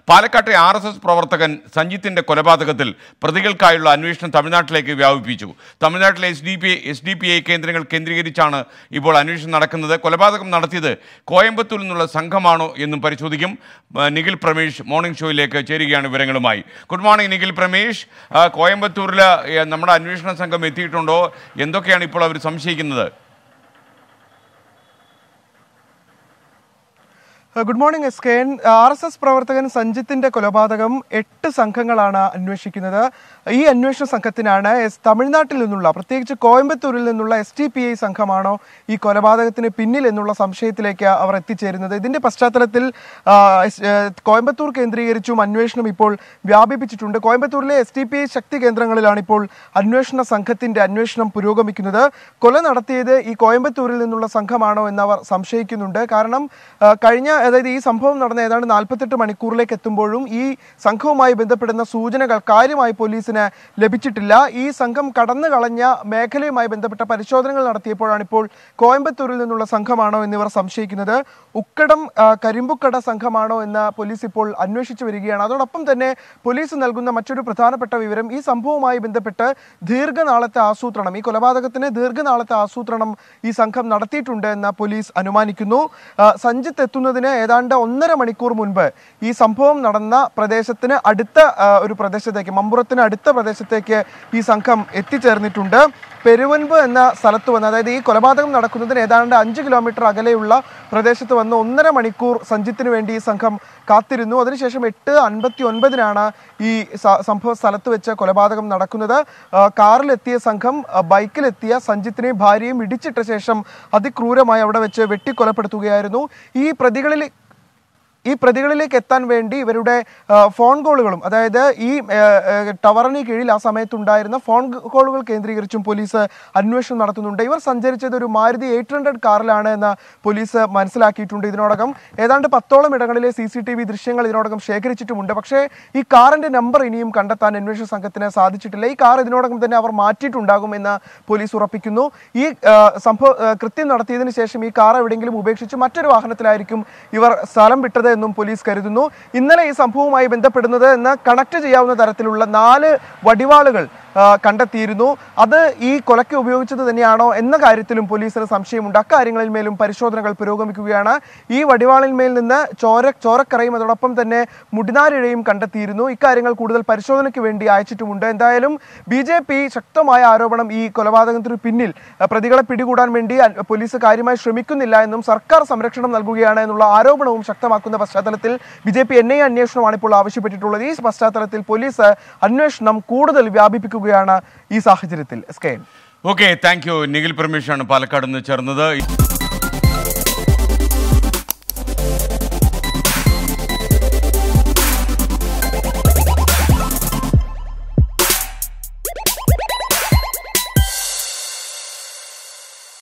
പാലക്കാട്ടെ R S S പ്രവർത്തകൻ സഞ്ജിത്തിന്റെ കൊലപാതകത്തിൽ പ്രതികൾക്കായുള്ള അന്വേഷണം തമിഴ്നാട്ടിലേക്ക് വ്യാപിപ്പിച്ചു തമിഴ്നാട്ടിലെ S D P S D P I കേന്ദ്രങ്ങൾ കേന്ദ്രീകരിച്ചാണ് ഇപ്പോൾ അന്വേഷണം നടക്കുന്നത് കൊലപാതകം നടത്തിയത് കോയമ്പത്തൂരിൽ നിന്നുള്ള സംഘമാണോ എന്നും പരിശോധിക്കും ആ, നിഖിൽ പ്രമേഷ് മോർണിംഗ് ഷോയിലേക്ക് ചേരുകയാണ് വിവരങ്ങളുമായി ഗുഡ് മോർണിംഗ് നിഖിൽ പ്രമേഷ് ആ, കോയമ്പത്തൂരിൽ ഏ, നമ്മുടെ അന്വേഷണ സംഘം എത്തിയിട്ടുണ്ടോ എന്തൊക്കെയാണ് ഇപ്പോൾ അവർ സംശയിക്കുന്നത് good morning S K N R S S പ്രവർത്തകൻ സഞ്ജിത്തിന്റെ കൊലപാതകം എട്ട് സംഘങ്ങളാണ് അന്വേഷിക്കുന്നത് ഈ അന്വേഷണ സംഘത്തിനാണ് എസ് തമിഴ്നാട്ടിൽ നിന്നുള്ള പ്രത്യേകിച്ച് കോയമ്പത്തൂരിൽ നിന്നുള്ള എസ് ടി പി ഐ സംഘമാണോ ഈ കൊലപാതകത്തിന് പിന്നിൽ എന്നുള്ള സംശയത്തിലേക്ക് അവർ എത്തിച്ചേരുന്നത് ഇതിന്റെ പശ്ചാത്തലത്തിൽ ആ, എസ്- ഏ, കോയമ്പത്തൂർ കേന്ദ്രീകരിച്ചും അന്വേഷണം ഇപ്പോൾ വ്യാപിപ്പിച്ചിട്ടുണ്ട് കോയമ്പത്തൂരിലെ എസ് ടി പി ഐ ശക്തി കേന്ദ്രങ്ങളിലാണ് ഇപ്പോൾ അന്വേഷണ സംഘത്തിന്റെ അന്വേഷണം പുരോഗമിക്കുന്നത് കൊല നടത്തിയത് ഈ കോയമ്പത്തൂരിൽ നിന്നുള്ള സംഘമാണോ എന്നവർ സംശയിക്കുന്നുണ്ട് കാരണം ആ, കഴിഞ്ഞ അതായത് ഈ സംഭവം നടന്ന ഏതാണ്ട് നാൽപ്പത്തെട്ട് മണിക്കൂറിലേക്ക് എത്തുമ്പോഴും ഈ സംഘവുമായി ബന്ധപ്പെടുന്ന സൂചനകൾ കാര്യമായി പോലീസിന് ലഭിച്ചിട്ടില്ല ഈ സംഘം കടന്നു കളഞ്ഞ മേഖലയുമായി ബന്ധപ്പെട്ട പരിശോധനകൾ നടത്തിയപ്പോഴാണ് ഇപ്പോൾ കോയമ്പത്തൂരിൽ നിന്നുള്ള സംഘമാണോ എന്നിവർ സംശയിക്കുന്നത് ഉക്കടം ആ, കരിമ്പുക്കട സംഘമാണോ എന്ന് പോലീസ് ഇപ്പോൾ അന്വേഷിച്ചു വരികയാണ് അതോടൊപ്പം തന്നെ പോലീസ് നൽകുന്ന മറ്റൊരു പ്രധാനപ്പെട്ട വിവരം ഈ സംഭവവുമായി ബന്ധപ്പെട്ട് ദീർഘനാളത്തെ ആസൂത്രണം ഈ കൊലപാതകത്തിന് ദീർഘനാളത്തെ ആസൂത്രണം ഈ സംഘം നടത്തിയിട്ടുണ്ട് എന്ന് പോലീസ് അനുമാനിക്കുന്നു ആ, സഞ്ജിത്ത് എത്തുന്നതിന് ഏതാണ്ട് ഒന്നര മണിക്കൂർ മുൻപ് ഈ സംഭവം നടന്ന പ്രദേശത്തിന് അടുത്ത ആ, ഒരു പ്രദേശത്തേക്ക് മമ്പുറത്തിന് അടുത്ത പ്രദേശത്തേക്ക് ഈ സംഘം എത്തിച്ചേർന്നിട്ടുണ്ട് പെരുവൻപ് എന്ന സ്ഥലത്ത് വന്ന് അതായത് ഈ കൊലപാതകം നടക്കുന്നതിന് ഏതാണ്ട് അഞ്ച് കിലോമീറ്റർ അകലെയുള്ള പ്രദേശത്ത് വന്ന് ഒന്നര മണിക്കൂർ സഞ്ജിത്തിന് വേണ്ടി ഈ സംഘം കാത്തിരുന്നു അതിനുശേഷം എട്ട് അൻപത്തി ഒൻപതിനാണ് ഈ സ- സംഭവ സ്ഥലത്ത് വെച്ച് കൊലപാതകം നടക്കുന്നത് ആ, കാറിലെത്തിയ സംഘം ആ, ബൈക്കിലെത്തിയ സഞ്ജിത്തിനെയും ഭാര്യയും ഇടിച്ചിട്ട ശേഷം അതിക്രൂരമായി അവിടെ വെച്ച് വെട്ടിക്കൊലപ്പെടുത്തുകയായിരുന്നു ഈ പ്രതികളിൽ ഈ പ്രതികളിലേക്ക് എത്താൻ വേണ്ടി ഇവരുടെ ആ, ഫോൺ കോളുകളും അതായത് ഈ ആ, ആ, ടവറിന് കീഴിൽ ആ സമയത്തുണ്ടായിരുന്ന ഫോൺ കോളുകൾ കേന്ദ്രീകരിച്ചും പോലീസ് അന്വേഷണം നടത്തുന്നുണ്ട് ഇവർ സഞ്ചരിച്ചത് ഒരു മാരുതി എയ്റ്റ് ഹൺഡ്രഡ് കാറിലാണ് എന്ന് പോലീസ് മനസ്സിലാക്കിയിട്ടുണ്ട് ഇതിനോടകം ഏതാണ്ട് പത്തോളം ഇടങ്ങളിലെ സി സി ടി വി ദൃശ്യങ്ങൾ ഇതിനോടകം ശേഖരിച്ചിട്ടുമുണ്ട് പക്ഷേ ഈ കാറിന്റെ നമ്പർ ഇനിയും കണ്ടെത്താൻ അന്വേഷണ സംഘത്തിന് സാധിച്ചിട്ടില്ല ഈ കാർ ഇതിനോടകം തന്നെ അവർ മാറ്റിയിട്ടുണ്ടാകും എന്ന് പോലീസ് ഉറപ്പിക്കുന്നു ഈ ആ, സംഭവ ആ, കൃത്യം നടത്തിയതിനു ശേഷം ഈ കാർ എവിടെയെങ്കിലും ഉപേക്ഷിച്ച് മറ്റൊരു വാഹനത്തിലായിരിക്കും ഇവർ സ്ഥലം വിട്ടത് എന്നും പോലീസ് കരുതുന്നു ഇന്നലെ ഈ സംഭവവുമായി ബന്ധപ്പെടുന്നത് എന്ന് കണക്ട് ചെയ്യാവുന്ന തരത്തിലുള്ള നാല് വടിവാളുകൾ ആ, കണ്ടെത്തിയിരുന്നു അത് ഈ കൊലയ്ക്ക് ഉപയോഗിച്ചത് തന്നെയാണോ എന്ന കാര്യത്തിലും പോലീസിന് സംശയമുണ്ട് അക്കാര്യങ്ങളിൽ മേലും പരിശോധനകൾ പുരോഗമിക്കുകയാണ് ഈ വടിവാളിന്മേൽ നിന്ന് ചോര ചോരക്കറയും അതോടൊപ്പം തന്നെ മുടിനാരിഴയും കണ്ടെത്തിയിരുന്നു ഇക്കാര്യങ്ങൾ കൂടുതൽ പരിശോധനയ്ക്ക് വേണ്ടി അയച്ചിട്ടുമുണ്ട് എന്തായാലും ബി ജെ പി ശക്തമായ ആരോപണം ഈ കൊലപാതകത്തിന് പിന്നിൽ ആ, പ്രതികളെ പിടികൂടാൻ വേണ്ടി അ- പോലീസ് കാര്യമായി ശ്രമിക്കുന്നില്ല എന്നും സർക്കാർ സംരക്ഷണം നൽകുകയാണ് എന്നുള്ള ആരോപണവും ശക്തമാക്കുന്ന പശ്ചാത്തലത്തിൽ B J P N I അന്വേഷണമാണ് ഇപ്പോൾ ആവശ്യപ്പെട്ടിട്ടുള്ളത് ഈ പശ്ചാത്തലത്തിൽ പോലീസ് അന്വേഷണം കൂടുതൽ വ്യാപിപ്പിക്കുകയാണ് ഈ സാഹചര്യത്തിൽ S K N okay thank you Nikhil പ്രമേഷാണ് പാലക്കാട് നിന്ന് ചേർന്നത്